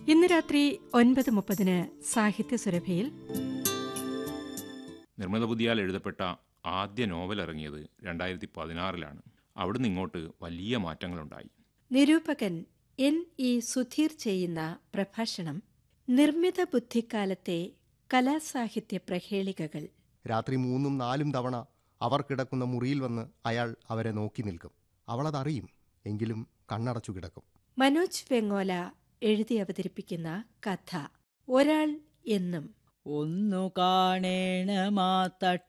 ഇന്ന് രാത്രി ഒൻപത് മുപ്പതിന് സാഹിത്യ സുരഭിയിൽ നിർമ്മിത ബുദ്ധിയാൽ എഴുതപ്പെട്ട ആദ്യ നോവൽ ഇറങ്ങിയത് രണ്ടായിരത്തി പതിനാറിലാണ് അവിടുന്ന് ഇങ്ങോട്ട് വലിയ മാറ്റങ്ങളുണ്ടായി നിരൂപകൻ എൻ ഇ സുധീർ ചെയ്യുന്ന പ്രഭാഷണം നിർമ്മിത ബുദ്ധിക്കാലത്തെ കലാസാഹിത്യ പ്രഹേളികകൾ രാത്രി മൂന്നും നാലും തവണ അവർ കിടക്കുന്ന മുറിയിൽ വന്ന് അയാൾ അവരെ നോക്കി നിൽക്കും അവളതറിയും എങ്കിലും കണ്ണടച്ചു കിടക്കും മനോജ് വെങ്ങോല എഴുതി അവതരിപ്പിക്കുന്ന കഥ ഒരാൾ എന്നും ഒന്നു കാണേണമാ തട്ടിൽ